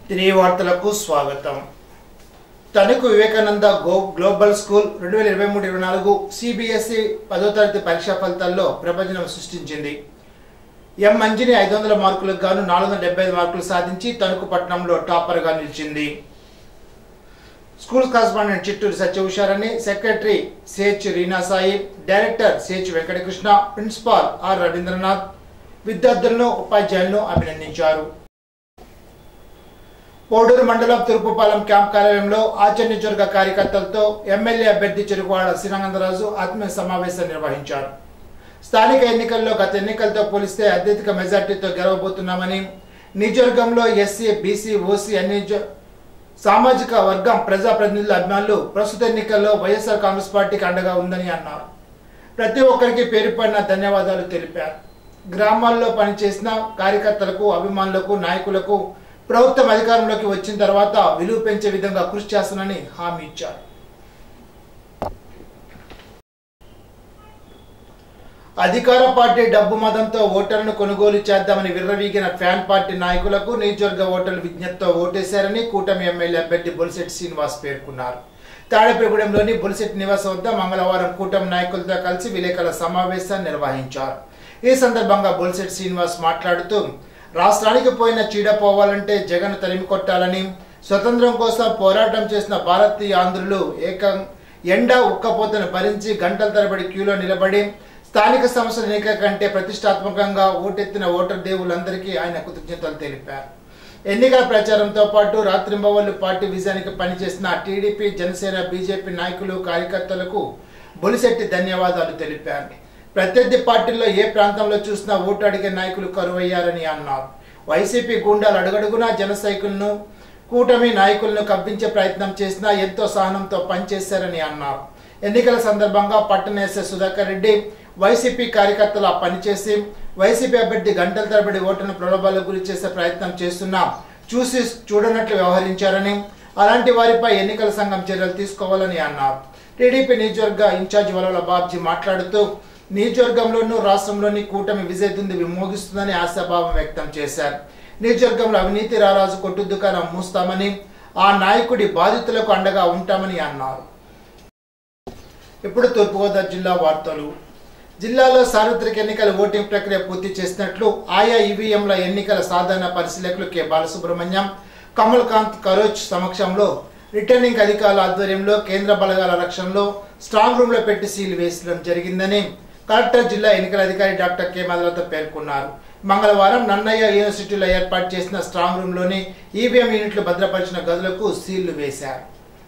తిరిగి వార్తలకు స్వాగతం Tanuku Vivekananda go global school రెండు వేల ఇరవై మూడు ఇరవై నాలుగు సిబిఎస్ఈ పదో తరగతి పరీక్షా ఫలితాల్లో ప్రపంచం సృష్టించింది ఎం మంజిని ఐదు వందల మార్కులకు గాను నాలుగు వందల డెబ్బై ఐదు మార్కులు సాధించి తణుకు పట్టణంలో టాపర్గా నిలిచింది school correspondent Chitturu Satyabhusharani secretary CH Reena Sai director CH Venkatakrishna principal R Ravindranath విద్యార్థులను ఉపాధ్యాయులను అభినందించారు కోడూరు మండలం తూర్పుపాలెం క్యాంప్ కార్యాలయంలో ఆచరణించవర్గ కార్యకర్తలతో ఎమ్మెల్యే అభ్యర్థి చెరుకువాడ శ్రీరంగంధరాజు ఆత్మీయ సమావేశం నిర్వహించారు స్థానిక ఎన్నికల్లో గత ఎన్నికలతో పోలిస్తే అత్యధిక మెజార్టీతో గెలవబోతున్నామని నియోజకవర్గంలో ఎస్సీ బీసీ ఓసీ అన్ని జ- సామాజిక వర్గం ప్రజాప్రతినిధుల అభిమానులు ప్రస్తుత ఎన్నికల్లో వైఎస్ఆర్ కాంగ్రెస్ పార్టీకి అండగా ఉందని అన్నారు ప్రతి ఒక్కరికి పేరు పడిన ధన్యవాదాలు తెలిపారు గ్రామాల్లో పనిచేసిన కార్యకర్తలకు అభిమానులకు నాయకులకు ప్రభుత్వం అధికారంలోకి వచ్చిన తర్వాత విలువ పెంచే విధంగా కృషి చేస్తానని హామీ ఇచ్చారు అధికార పార్టీ డబ్బు మదంతో ఓటర్లను కొనుగోలు చేద్దామని విర్రవీగిన ఫ్యాన్ పార్టీ నాయకులకు నియోజకవర్గ ఓటర్లు విజ్ఞప్తితో ఓటేశారని కూటమి ఎమ్మెల్యే అభ్యర్థి బొలిశెట్టి శ్రీనివాస్ పేర్కొన్నారు తాడేపల్లిగూడెంలోని బొలిశెట్టి నివాసం వద్ద మంగళవారం కూటమి నాయకులతో కలిసి విలేకరుల సమావేశాన్ని నిర్వహించారు ఈ సందర్భంగా బొలిశెట్టి శ్రీనివాస్ మాట్లాడుతూ రాష్ట్రానికి పోయిన చీడ పోవాలంటే జగన్ తరిమి కొట్టాలని స్వతంత్రం కోసం పోరాటం చేసిన భారతీయ ఆంధ్రులు ఏకం ఎండ ఉక్కపోతను భరించి గంటల తరబడి క్యూలో నిలబడి స్థానిక సంస్థల ఎన్నిక కంటే ప్రతిష్టాత్మకంగా ఓటెత్తిన ఓటర్ దేవులందరికీ ఆయన కృతజ్ఞతలు తెలిపారు ఎన్నికల ప్రచారంతో పాటు రాత్రింబవళ్లు పార్టీ విజయానికి పనిచేసిన టీడీపీ జనసేన బీజేపీ నాయకులు కార్యకర్తలకు బొలిశెట్టి ధన్యవాదాలు తెలిపారు ప్రత్యర్థి పార్టీల్లో ఏ ప్రాంతంలో చూసినా ఓటు అడిగే నాయకులు కరువయ్యారని అన్నారు వైసీపీ గుండాలు అడుగడుగునా జన సైకులను కూటమి నాయకులను కవ్వించే ప్రయత్నం చేసినా ఎంతో సహనంతో పనిచేశారని అన్నారు ఎన్నికల సందర్భంగా పట్టణ ఎస్ఎస్ సుధాకర్ రెడ్డి వైసీపీ కార్యకర్తల పనిచేసి వైసీపీ అభ్యర్థి గంటల తరబడి ఓటును ప్రలోభాలకు గురి చేసే ప్రయత్నం చేస్తున్నా చూసి చూడనట్లు వ్యవహరించారని అలాంటి వారిపై ఎన్నికల సంఘం చర్యలు తీసుకోవాలని అన్నారు టీడీపీ నియోజకవర్గ ఇన్ఛార్జి వలవల బాబ్జీ మాట్లాడుతూ నియోజకవర్గంలోనూ రాష్ట్రంలోని కూటమి విజయ దుంది విమోగిస్తుందని ఆశాభావం వ్యక్తం చేశారు నియోజకవర్గంలో అవినీతి రారాజు కొట్టు దుకాణం మూస్తామని ఆ నాయకుడి బాధితులకు అండగా ఉంటామని అన్నారు ఇప్పుడు తూర్పుగోదావరి జిల్లా వార్తలు జిల్లాలో సార్వత్రిక ఎన్నికల ఓటింగ్ ప్రక్రియ పూర్తి చేసినట్లు ఆయా ఈవీఎంల ఎన్నికల సాధారణ పరిశీలకులు కె బాలసుబ్రహ్మణ్యం కమల్ కాంత్ కరోచ్ సమక్షంలో రిటర్నింగ్ అధికారుల ఆధ్వర్యంలో కేంద్ర బలగాల రక్షణలో స్ట్రాంగ్ రూమ్ లో పెట్టి సీల్ వేసడం జరిగిందని కలెక్టర్ జిల్లా ఎన్నికల అధికారి డాక్టర్ కె మదలత పేర్కొన్నారు మంగళవారం నన్నయ్య యూనివర్సిటీలో ఏర్పాటు చేసిన స్ట్రాంగ్ రూమ్ లోని ఈవీఎం యూనిట్లు భద్రపరిచిన గదులకు సీళ్లు వేశారు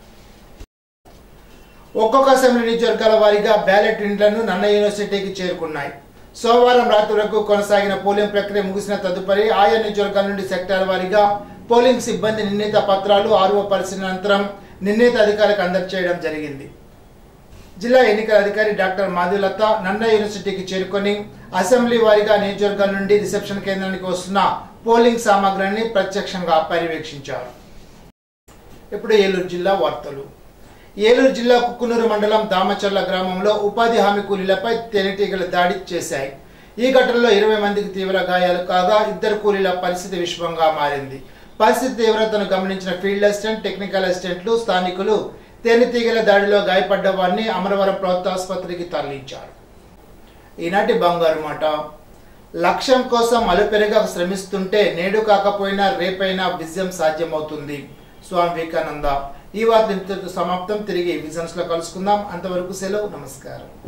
ఒక్కొక్క అసెంబ్లీ నియోజకవర్గాల వారీగా బ్యాలెట్ ఇండ్లను నన్న యూనివర్సిటీకి చేరుకున్నాయి సోమవారం రాత్రి వరకు కొనసాగిన పోలింగ్ ప్రక్రియ ముగిసిన తదుపరి ఆయా నియోజకవర్గాల నుండి సెక్టార్ వారీగా పోలింగ్ సిబ్బంది నిర్ణీత పత్రాలు ఆర్ఓ పరిశీలన అనంతరం నిర్ణీత అధికారికి అందజేయడం జరిగింది జిల్లా ఎన్నికల అధికారి డాక్టర్ మాధులత నన్న యూనివర్సిటీకి చేరుకొని అసెంబ్లీ వారీగా నియోజకవర్గాల నుండి రిసెప్షన్ కేంద్రానికి వస్తున్న పోలింగ్ సామాగ్రిని ప్రత్యక్షంగా పర్యవేక్షించారు ఇప్పుడు ఏలూరు జిల్లా వార్తలు ఏలూరు జిల్లా కుక్కునూరు మండలం దామచర్ల గ్రామంలో ఉపాధి హామీ కూలీలపై తేనెటీగలు దాడి చేశాయి ఈ ఘటనలో ఇరవై మందికి తీవ్ర గాయాలు కాగా ఇద్దరు కూలీల పరిస్థితి విషమంగా మారింది పరిస్థితి తీవ్రతను గమనించిన ఫీల్డ్ అసిస్టెంట్ టెక్నికల్ అసిస్టెంట్లు స్థానికులు తేనెటీగల దాడిలో గాయపడ్డ వారిని అమరవరం ప్రభుత్వ ఆసుపత్రికి తరలించారు ఈనాటి బంగారు మాట లక్ష్యం కోసం అలుపెరగా శ్రమిస్తుంటే నేడు కాకపోయినా రేపైనా విజయం సాధ్యమవుతుంది స్వామి వివేకానంద ఈ వార్త ఇంతటితో సమాప్తం తిరిగి విజన్స్ లో కలుసుకుందాం అంతవరకు సెలవు నమస్కారం